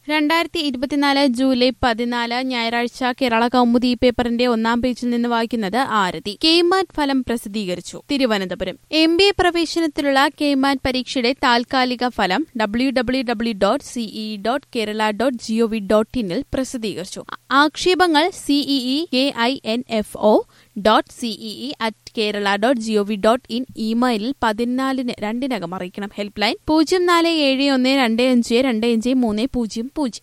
രണ്ടായിരത്തി ഇരുപത്തിനാല് ജൂലൈ പതിനാല് ഞായറാഴ്ച കേരള കൗമുദി പേപ്പറിന്റെ ഒന്നാം പേജിൽ നിന്ന് വായിക്കുന്നത് ആരതി കെയ്മാറ്റ് ഫലം പ്രസിദ്ധീകരിച്ചു തിരുവനന്തപുരം എം ബി എ പ്രവേശനത്തിലുള്ള കെയ്മാറ്റ് പരീക്ഷയുടെ താൽക്കാലിക ഫലം W W W dot C E dot Kerala dot G O V dot ഇനിൽ പ്രസിദ്ധീകരിച്ചു ആക്ഷേപങ്ങൾ C E E K I N F O dot C E E at Kerala dot G O V dot in ഇമെയിലിൽ പതിനാലിന് രണ്ടിനകം അറിയിക്കണം ഹെൽപ്പ് ലൈൻ പൂജ്യം നാല് ഏഴ് ഒന്ന് രണ്ട് അഞ്ച് രണ്ട് അഞ്ച് മൂന്ന് പൂജ്യം പൂജ്യം